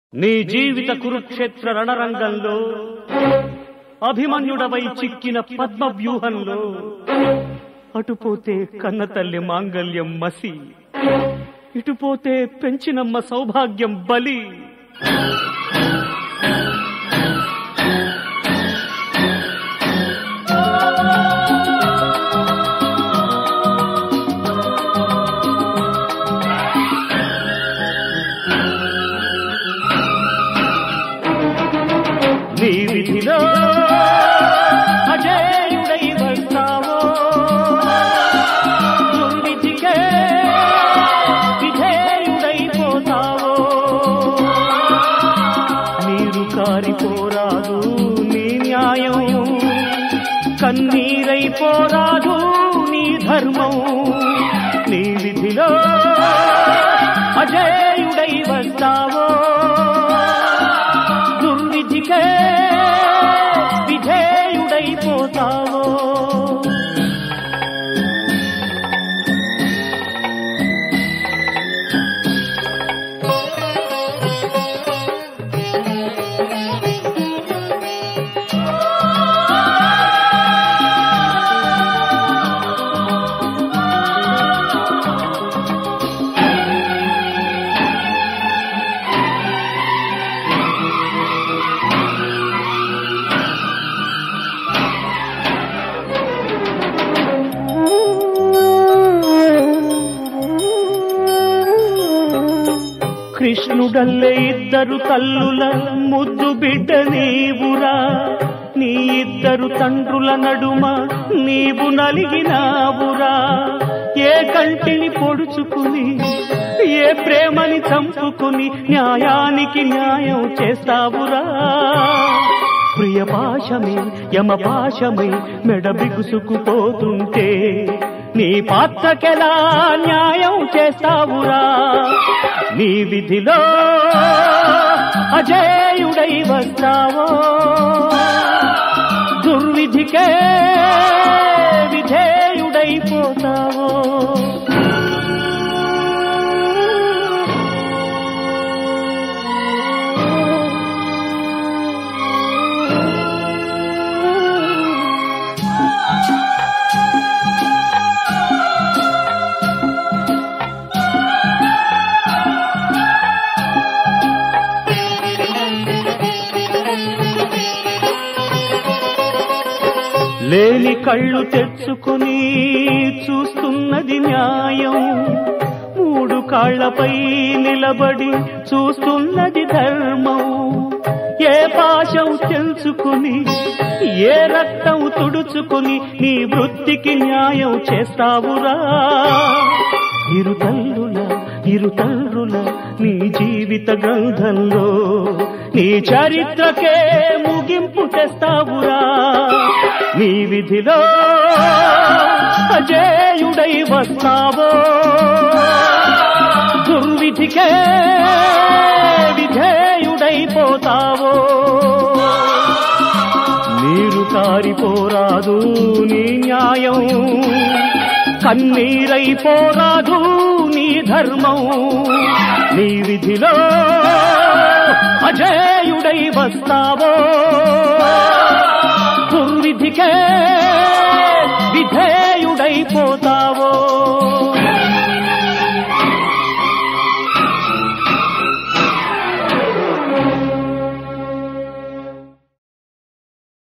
నీ జీవిత కురుక్షేత్ర రణరంగంలో అభిమన్యుడవై చిక్కిన పద్మ వ్యూహంలో అటుపోతే కన్నతల్లి మాంగల్యం మసి ఇటుపోతే పెంచినమ్మ సౌభాగ్యం బలి నీ విధిలో అజేయుడై వస్తావో దుర్విధికే విధేయుడైపోతావో నీరు కారిపోరాదు నీ న్యాయం కన్నీరైపోరాదు నీ ధర్మం నీ విధిలో అజేయుడై వస్తావో దుర్విధికే విధేయుడైపోతావో కృష్ణుడల్లే ఇద్దరు తల్లుల ముద్దు బిడ్డ నీవురా నీ ఇద్దరు తండ్రుల నడుమ నీవు నలిగినావురా ఏ కంటిని పొడుచుకుని ఏ ప్రేమని చంపుకుని న్యాయానికి న్యాయం చేస్తావురా ప్రియ పాశమే యమ పాశమై మెడ బిగుసుకుపోతుంటే నీ పాత్రకెలా న్యాయం చేస్తావురా నీ విధిలో అజేయుడై వస్తావో దుర్విధికే విధేయుడైపోతావో లేని కళ్ళు తెచ్చుకుని చూస్తున్నది న్యాయం మూడు కాళ్లపై నిలబడి చూస్తున్నది ధర్మం ఏ పాశం తెలుసుకుని ఏ రక్తం తుడుచుకుని నీ వృత్తికి న్యాయం చేస్తావురా ఇరు తల్లుల ఇరు తల్లుల నీ జీవిత గ్రంథంలో నీ చరిత్రకే ముగింపు తెస్తావురా నీ విధిలో అజేయుడై వస్తావో దుర్విధికే విధేయుడైపోతావో నీరు కారిపోరాదు నీ న్యాయం కన్నీరైపోరాదు నీ ధర్మం నీ విధిలో అజేయుడై వస్తావో దుర్విధికే విధేయుడైపోతావో